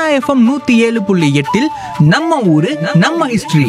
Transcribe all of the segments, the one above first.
FM நூத்தி ஏழு புள்ளி எட்டில் நம்ம ஊரு நம்ம ஹிஸ்டரி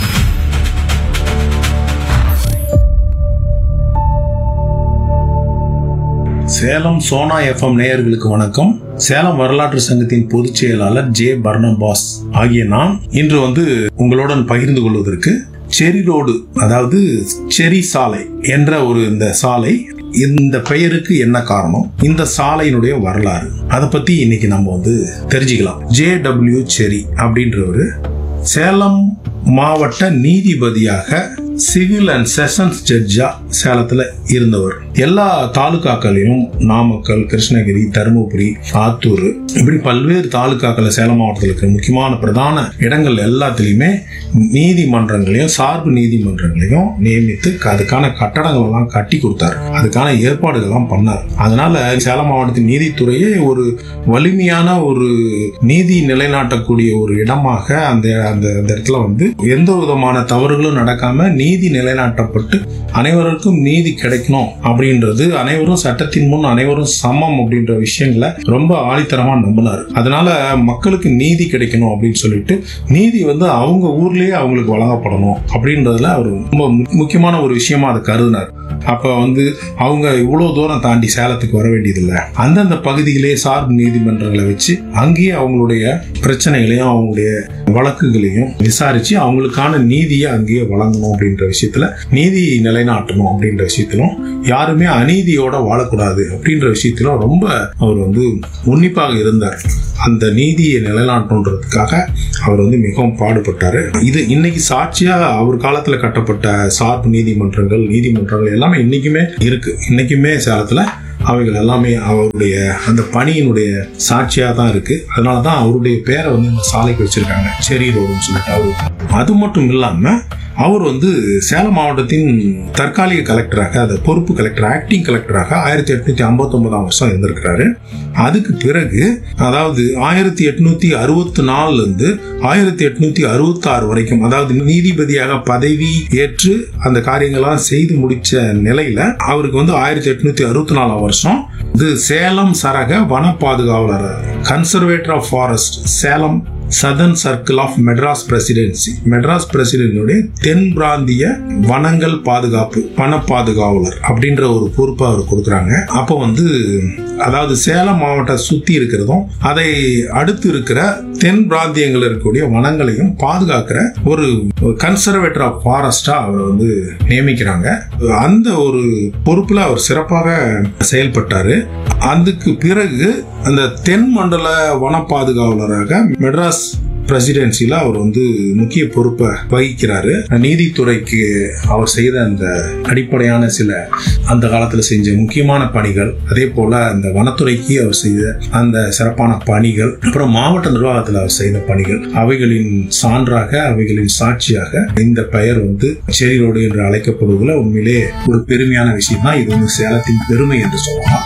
சேலம் சோனா எஃப்எம் நேயர்களுக்கு வணக்கம் சேலம் வரலாற்று சங்கத்தின் பொதுச் செயலாளர் ஜே பர்னபாஸ் ஆகிய நான் இன்று வந்து உங்களுடன் பகிர்ந்து கொள்வதற்கு செரி ரோடு அதாவது செரி சாலை என்ற ஒரு இந்த சாலை இந்த பெயருக்கு என்ன காரணம் இந்த சாலையினுடைய வரலாறு அதை பத்தி இன்னைக்கு நம்ம வந்து தெரிஞ்சுக்கலாம் ஜே டபிள்யூ செரி அப்படின்றவரு சேலம் மாவட்ட நீதிபதியாக சிவில் அண்ட் செஷன்ஸ் ஜட்ஜா சேலத்துல இருந்தவர் எல்லா தாலுகாக்களையும் நாமக்கல் கிருஷ்ணகிரி தருமபுரி ஆத்தூர் இப்படி பல்வேறு தாலுகாக்கள் சேலம் மாவட்டத்தில் இருக்கிற முக்கியமான பிரதான இடங்கள் எல்லாத்துலேயுமே நீதிமன்றங்களையும் சார்பு நீதிமன்றங்களையும் நியமித்து அதுக்கான கட்டடங்கள் எல்லாம் கட்டி கொடுத்தாரு அதுக்கான ஏற்பாடுகள்லாம் பண்ணார் அதனால சேலம் மாவட்டத்தின் நீதித்துறையே ஒரு வலிமையான ஒரு நீதி நிலைநாட்டக்கூடிய ஒரு இடமாக அந்த அந்த அந்த இடத்துல வந்து எந்த விதமான தவறுகளும் நடக்காம நீதி நிலைநாட்டப்பட்டு அனைவருக்கும் நீதி கிடைக்கணும் அப்படின்றது அனைவரும் சட்டத்தின் முன் அனைவரும் சமம் அப்படின்ற விஷயங்களை ரொம்ப ஆணித்தரமா நம்பினார் அதனால மக்களுக்கு நீதி கிடைக்கணும் அப்படின்னு சொல்லிட்டு நீதி வந்து அவங்க ஊர்லயே அவங்களுக்கு வழங்கப்படணும் அப்படின்றதுல அவர் ரொம்ப மு- முக்கியமான ஒரு விஷயமா அதை கருதினார் அப்ப வந்து அவங்க இவ்வளவு தூரம் தாண்டி சேலத்துக்கு வர வேண்டியதில்லை அந்தந்த பகுதியிலே சார்பு நீதிமன்றங்களை வச்சு அங்கேயே அவங்களுடைய பிரச்சனைகளையும் அவங்களுடைய வழக்குகளையும் விசாரிச்சு அவங்களுக்கான நீதியை அங்கேயே வழங்கணும் அப்படின்ற விஷயத்துல நீதி நிலைநாட்டணும் அப்படின்ற விஷயத்திலும் யாருமே அநீதியோட வாழக்கூடாது அப்படின்ற விஷயத்திலும் ரொம்ப அவர் வந்து உன்னிப்பாக இருந்தார் அந்த நீதியை நிலைநாட்டணுன்றதுக்காக அவர் வந்து மிகவும் பாடுபட்டாரு இது இன்னைக்கு சாட்சியா அவர் காலத்துல கட்டப்பட்ட சார்பு நீதிமன்றங்கள் நீதிமன்றங்கள் எல்லாமே இன்னைக்குமே இருக்கு இன்னைக்குமே சேலத்துல அவைகள் எல்லாமே அவருடைய அந்த பணியினுடைய சாட்சியா தான் இருக்கு அதனால தான் அவருடைய பேரை வந்து இந்த சாலைக்கு வச்சிருக்காங்க செரி ரோடுன்னு சொல்லிட்டு அவரு அது மட்டும் இல்லாம அவர் வந்து சேலம் மாவட்டத்தின் தற்காலிக கலெக்டராக அது பொறுப்பு கலெக்டர் ஆக்டிங் கலெக்டராக ஆயிரத்தி எட்நூத்தி ஐம்பத்தி வருஷம் இருந்திருக்கிறாரு அதுக்கு பிறகு அதாவது ஆயிரத்தி எட்நூத்தி அறுபத்தி நாலுல இருந்து ஆயிரத்தி எட்நூத்தி அறுபத்தி ஆறு வரைக்கும் அதாவது நீதிபதியாக பதவி ஏற்று அந்த காரியங்கள்லாம் செய்து முடிச்ச நிலையில அவருக்கு வந்து ஆயிரத்தி எட்நூத்தி அறுபத்தி நாலாம் வருஷம் இது சேலம் சரக வன பாதுகாவலர் conservator of forest Salem southern circle of Madras presidency Madras பிரசிடென்சியுடைய தென் பிராந்திய வனங்கள் பாதுகாப்பு வன பாதுகாவலர் அப்படின்ற ஒரு பொறுப்பை அவர் கொடுக்குறாங்க அப்போ வந்து அதாவது சேலம் மாவட்டம் சுத்தி இருக்கிறதும் அதை அடுத்து இருக்கிற தென் பிராந்தியங்கள் இருக்கக்கூடிய வனங்களையும் பாதுகாக்கிற ஒரு கன்சர்வேட்டர் ஆஃப் ஃபாரஸ்டா அவர் வந்து நியமிக்கிறாங்க அந்த ஒரு பொறுப்புல அவர் சிறப்பாக செயல்பட்டாரு அதுக்கு பிறகு அந்த தென் மண்டல வன பாதுகாவலராக மெட்ராஸ் பிரசிடென்சில அவர் வந்து முக்கிய பொறுப்பை வகிக்கிறாரு நீதித்துறைக்கு அவர் செய்த அந்த அடிப்படையான சில அந்த காலத்துல செஞ்ச முக்கியமான பணிகள் அதே போல அந்த வனத்துறைக்கு அவர் செய்த அந்த சிறப்பான பணிகள் அப்புறம் மாவட்ட நிர்வாகத்தில் அவர் செய்த பணிகள் அவைகளின் சான்றாக அவைகளின் சாட்சியாக இந்த பெயர் வந்து செரி ரோடு என்று அழைக்கப்படுவதில் உண்மையிலே ஒரு பெருமையான விஷயம் தான் இது வந்து சேலத்தின் பெருமை என்று சொல்லலாம்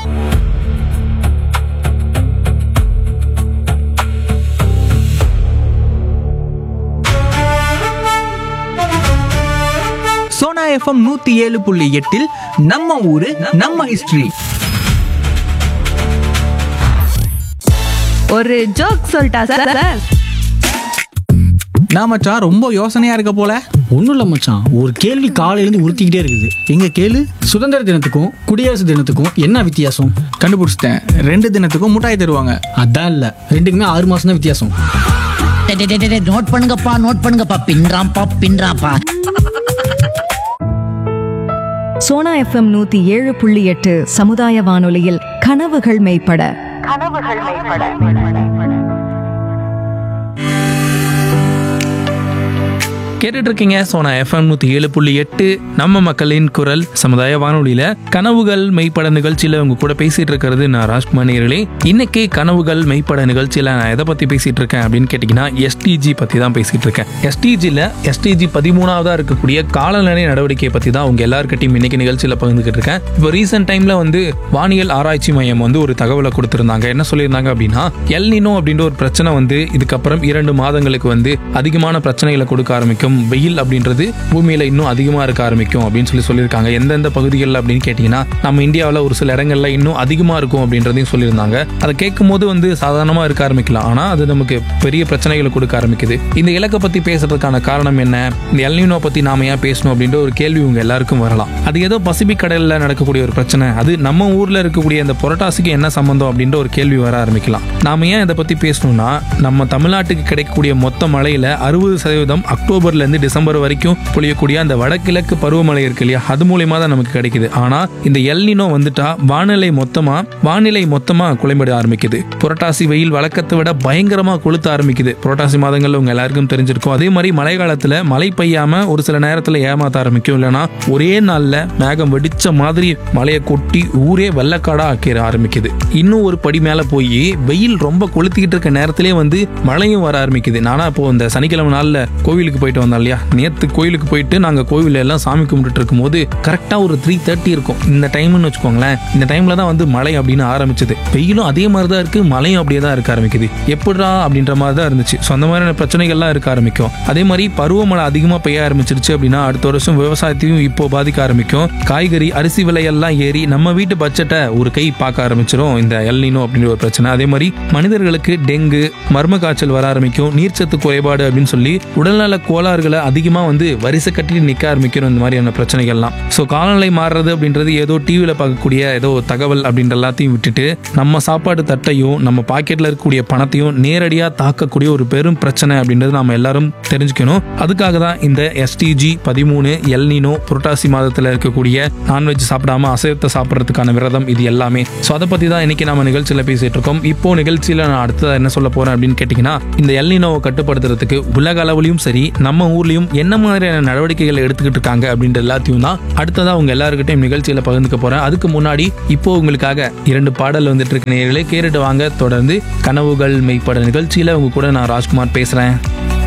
சோனா எஃப்எம் நூத்தி ஏழு புள்ளி எட்டில் நம்ம ஊரு நம்ம ஹிஸ்டரி ஒரு ஜோக் சொல்லிட்டா சார் நான் மச்சான் ரொம்ப யோசனையா இருக்க போல ஒன்றும் இல்லை மச்சான் ஒரு கேள்வி காலையிலேருந்து உறுத்திக்கிட்டே இருக்குது எங்க கேளு சுதந்திர தினத்துக்கும் குடியரசு தினத்துக்கும் என்ன வித்தியாசம் கண்டுபிடிச்சிட்டேன் ரெண்டு தினத்துக்கும் முட்டாய் தருவாங்க அதான் இல்லை ரெண்டுக்குமே ஆறு மாதம் தான் வித்தியாசம் டே, டே, டே, டே, நோட் பண்ணுங்கப்பா நோட் பண்ணுங்கப்பா பின்றாம்பா பின்றாம்பா சோனா எஃப்எம் நூத்தி ஏழு புள்ளி எட்டு சமுதாய வானொலியில் கனவுகள் மெய்ப்பட கேட்டுட்டு இருக்கீங்க சோனா எஃப்எம் நூற்றி ஏழு புள்ளி எட்டு நம்ம மக்களின் குரல் சமுதாய வானொலியில் கனவுகள் மெய்ப்பட நிகழ்ச்சியில் உங்க கூட பேசிட்டு இருக்கிறது நான் ராஜ்குமார் நேயர்களே இன்னைக்கு கனவுகள் மெய்ப்பட நிகழ்ச்சியில் நான் எதை பற்றி பேசிட்டு இருக்கேன் அப்படின்னு கேட்டிங்கன்னா எஸ்டிஜி பற்றி தான் பேசிட்டு இருக்கேன் எஸ்டிஜியில் எஸ்டிஜி பதிமூணாவதாக இருக்கக்கூடிய காலநிலை நடவடிக்கையை பற்றி தான் உங்க எல்லாருக்கிட்டையும் இன்னைக்கு நிகழ்ச்சியில் பகிர்ந்துக்கிட்டு இருக்கேன் இப்போ ரீசெண்ட் டைமில் வந்து வானியல் ஆராய்ச்சி மையம் வந்து ஒரு தகவலை கொடுத்துருந்தாங்க என்ன சொல்லியிருந்தாங்க அப்படின்னா எல்னினோ அப்படின்ற ஒரு பிரச்சனை வந்து இதுக்கப்புறம் இரண்டு மாதங்களுக்கு வந்து அதிகமான பிரச்சனைகளை கொடுக்க ஆரம்பிக்கும் ஆரம்பிக்கும் வெயில் அப்படின்றது பூமியில இன்னும் அதிகமா இருக்க ஆரம்பிக்கும் அப்படின்னு சொல்லி சொல்லியிருக்காங்க எந்தெந்த பகுதிகளில் அப்படின்னு கேட்டிங்கன்னா நம்ம இந்தியாவில் ஒரு சில இடங்கள்ல இன்னும் அதிகமா இருக்கும் அப்படின்றதையும் சொல்லியிருந்தாங்க அதை கேட்கும் போது வந்து சாதாரணமா இருக்க ஆரம்பிக்கலாம் ஆனா அது நமக்கு பெரிய பிரச்சனைகளை கொடுக்க ஆரம்பிக்குது இந்த இலக்கை பத்தி பேசுறதுக்கான காரணம் என்ன இந்த எல்னினோ பத்தி நாம ஏன் பேசணும் அப்படின்ற ஒரு கேள்வி உங்க எல்லாருக்கும் வரலாம் அது ஏதோ பசிபிக் கடல்ல நடக்கக்கூடிய ஒரு பிரச்சனை அது நம்ம ஊர்ல இருக்கக்கூடிய அந்த புரட்டாசிக்கு என்ன சம்பந்தம் அப்படின்ற ஒரு கேள்வி வர ஆரம்பிக்கலாம் நாம ஏன் இதை பத்தி பேசணும்னா நம்ம தமிழ்நாட்டுக்கு கிடைக்கக்கூடிய மொத்த மழையில அறுபது சதவீதம் அக்டோபர்ல இருந்து டிசம்பர் வரைக்கும் பொழியக்கூடிய அந்த வடகிழக்கு பருவமழை இருக்கு இல்லையா அது மூலியமா தான் நமக்கு கிடைக்குது ஆனா இந்த எல்னினோ வந்துட்டா வானிலை மொத்தமா வானிலை மொத்தமா குலைபட ஆரம்பிக்குது புரட்டாசி வெயில் வழக்கத்தை விட பயங்கரமா கொளுத்த ஆரம்பிக்குது புரட்டாசி மாதங்கள்ல உங்க எல்லாருக்கும் தெரிஞ்சிருக்கும் அதே மாதிரி மழை காலத்துல மழை பெய்யாம ஒரு சில நேரத்துல ஏமாத்த ஆரம்பிக்கும் இல்லைன்னா ஒரே நாள்ல மேகம் வெடிச்ச மாதிரி மழையை கொட்டி ஊரே வெள்ளக்காடா ஆக்கிற ஆரம்பிக்குது இன்னும் ஒரு படி மேல போய் வெயில் ரொம்ப கொளுத்திக்கிட்டு இருக்க நேரத்திலே வந்து மழையும் வர ஆரம்பிக்குது நானா இப்போ இந்த சனிக்கிழமை நாள்ல கோவிலுக்கு போயிட்டு வந்தோம் இல்லையா நேத்து கோயிலுக்கு போயிட்டு நாங்க கோவில்ல எல்லாம் சாமி கும்பிட்டுட்டு இருக்கும்போது கரெக்டா ஒரு த்ரீ தேர்ட்டி இருக்கும் இந்த டைம்னு வச்சுக்கோங்களேன் இந்த டைம்ல தான் வந்து மழை அப்படின்னு ஆரம்பிச்சது வெயிலும் அதே மாதிரி தான் இருக்கு மழையும் அப்படியே தான் இருக்க ஆரம்பிக்குது எப்படிடா அப்படின்ற மாதிரி தான் இருந்துச்சு ஸோ அந்த மாதிரியான பிரச்சனைகள்லாம் இருக்க ஆரம்பிக்கும் அதே மாதிரி பருவமழை அதிகமா பெய்ய ஆரம்பிச்சிருச்சு அப்படின்னா அடுத்த வருஷம் விவசாயத்தையும் இப்போ பாதிக்க ஆரம்பிக்கும் காய்கறி அரிசி விலையெல்லாம் ஏறி நம்ம வீட்டு பட்ஜெட்டை ஒரு கை பார்க்க ஆரம்பிச்சிரும் இந்த எல்னினோ அப்படின்ற ஒரு பிரச்சனை அதே மாதிரி மனிதர்களுக்கு டெங்கு மர்ம காய்ச்சல் வர ஆரம்பிக்கும் நீர்ச்சத்து குறைபாடு அப்படின்னு சொல்லி உடல்நல கோளாறுகளை அதிகமா வந்து வரிசை கட்டி நிக்க ஆரம்பிக்கிறோம் இந்த மாதிரியான பிரச்சனைகள்லாம் ஸோ காலநிலை மாறுறது அப்படின்றது ஏதோ டிவியில் பார்க்கக்கூடிய ஏதோ தகவல் அப்படின்ற எல்லாத்தையும் விட்டுட்டு நம்ம சாப்பாடு தட்டையும் நம்ம பாக்கெட்ல இருக்கக்கூடிய பணத்தையும் நேரடியா தாக்கக்கூடிய ஒரு பெரும் பிரச்சனை அப்படின்றது நம்ம எல்லாரும் தெரிஞ்சுக்கணும் அதுக்காக தான் இந்த எஸ்டிஜி பதிமூணு எல்னினோ புரட்டாசி மாதத்துல இருக்கக்கூடிய நான்வெஜ் சாப்பிடாம அசைவத்தை சாப்பிட்றதுக்கான விரதம் இது எல்லாமே ஸோ அதை பத்தி தான் இன்னைக்கு நம்ம நிகழ்ச்சியில பேசிட்டு இருக்கோம் இப்போ நிகழ்ச்சியில நான் அடுத்ததா என்ன சொல்ல போறேன் அப்படின்னு கேட்டீங்கன்னா இந்த எல்னினோவை கட்டுப்படுத்துறதுக்கு உலக அளவுலயும் சரி நம்ம ஊர்லயும் என்ன மாதிரியான நடவடிக்கைகள் எடுத்துக்கிட்டு இருக்காங்க அப்படின்ற எல்லாத்தையும் தான் அடுத்ததா உங்க எல்லாருக்கிட்டையும் நிகழ்ச்சியில பகிர்ந்துக்க போறேன் அதுக்கு முன்னாடி இப்போ உங்களுக்காக இரண்டு பாடல் வந்துட்டு இருக்க நேர்களே கேட்டுட்டு வாங்க தொடர்ந்து கனவுகள் மெய்ப்பட நிகழ்ச்சியில உங்க கூட நான் ராஜ்குமார் பேசுறேன்